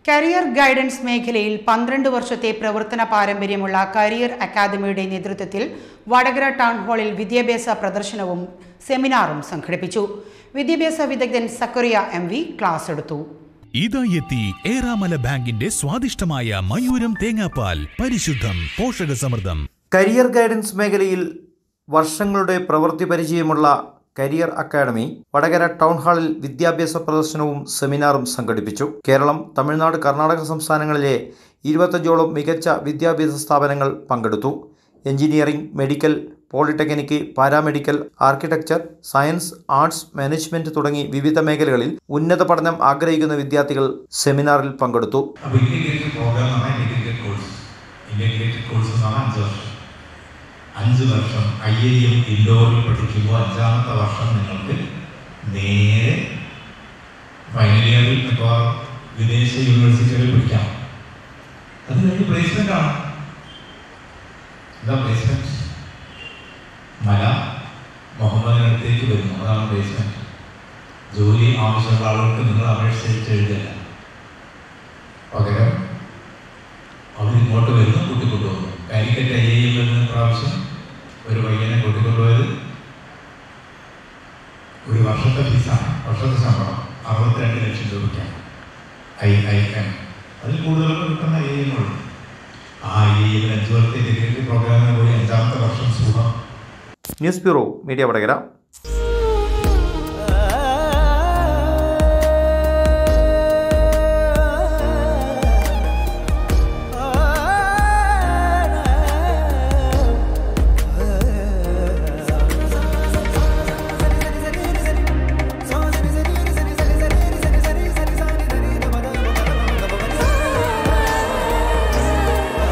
Career guidance മേഖലയിൽ പന്ത്രണ്ട് വർഷത്തെ പ്രവർത്തന പാരമ്പര്യമുള്ള കരിയർ അക്കാദമിയുടെ നേതൃത്വത്തിൽ വടകര ടൗൺ ഹാളിൽ വിദ്യാഭ്യാസ പ്രദർശനവും സെമിനാറും സംഘടിപ്പിച്ചു വിദ്യാഭ്യാസ വിദഗ്ധൻ സക്കറിയ എം വി ക്ലാസ് എടുത്തു ഇതാ എത്തി ഏറാമല ബാങ്കിന്റെ സ്വാദിഷ്ടമായ മയൂരം തേങ്ങാപ്പാൽ പരിശുദ്ധം പോഷകസമൃദ്ധം കരിയർ ഗൈഡൻസ് മേഖലയിൽ വർഷങ്ങളുടെ പ്രവൃത്തി പരിചയമുള്ള കരിയർ അക്കാദമി വടകര ടൗൺ ഹാളിൽ വിദ്യാഭ്യാസ പ്രദർശനവും സെമിനാറും സംഘടിപ്പിച്ചു കേരളം തമിഴ്നാട് കർണാടക സംസ്ഥാനങ്ങളിലെ ഇരുപത്തഞ്ചോളം മികച്ച വിദ്യാഭ്യാസ സ്ഥാപനങ്ങൾ പങ്കെടുത്തു engineering medical polytechnic paramedical architecture science arts management തുടങ്ങി വിവിധ മേഖലകളിൽ ഉന്നത പഠനം ആഗ്രഹിക്കുന്ന വിദ്യാർത്ഥികൾ സെമിനാറിൽ പങ്കെടുത്തു അപ്പോൾ ഇന്റഗ്രേറ്റഡ് പ്രോഗ്രാം എന്ന് പറഞ്ഞാൽ ഇന്റഗ്രേറ്റഡ് കോഴ്സ് ഇന്റഗ്രേറ്റഡ് കോഴ്സ് എന്ന് പറഞ്ഞാൽ അഞ്ച് വർഷം അഞ്ച് വർഷം ഐ ഐ എം ഇൻഡോറിൽ പഠിക്കുമ്പോൾ അഞ്ചാമത്തെ വർഷം നിങ്ങൾക്ക് നേരെ ഫൈനൽ ഇയറിൽ മിക്കവാറും വിദേശ യൂണിവേഴ്സിറ്റികളിൽ പഠിക്കാം അത് കഴിഞ്ഞ് പ്ലേസ്മെന്റ് ആണ് എന്താ പ്ലേസ്മെന്റ് മല മുഹമ്മദിനടുത്തേക്ക് വരുന്നു അതാണ് പ്ലേസ്മെന്റ് ജോലി ആവശ്യമുള്ള ആളുകൾക്ക് നിങ്ങൾ അപേക്ഷിച്ച് എഴുതില്ല പകരം അവരിങ്ങോട്ട് വരുന്നു കൂട്ടിക്കൊണ്ടുപോകുന്നു കാലിക്കറ്റ് ഐ ഐ എം വരുന്ന പ്രാവശ്യം ഒരു പയ്യനെ കൂട്ടിക്കൊണ്ടുപോയത് ഒരു വർഷത്തെ ഫീസാണ് വർഷത്തെ ശമ്പളം അറുപത്തിരണ്ട് ലക്ഷം രൂപയ്ക്കാണ് ഐ ഐ എം അതിൽ കൂടുതലൊക്കെ കിട്ടുന്ന ഐ എം ഉണ്ട് ആ ഐ ഐ എമ്മിൽ അഞ്ച് വർഷത്തെ ഡിഗ്രി പ്രോഗ്രാമിന് പോയി അഞ്ചാമത്തെ വർഷം സുഖം news bureau media Vadakara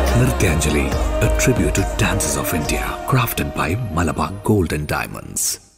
Nirtyanjali, a tribute to dancers of India, crafted by Malabar Gold and Diamonds.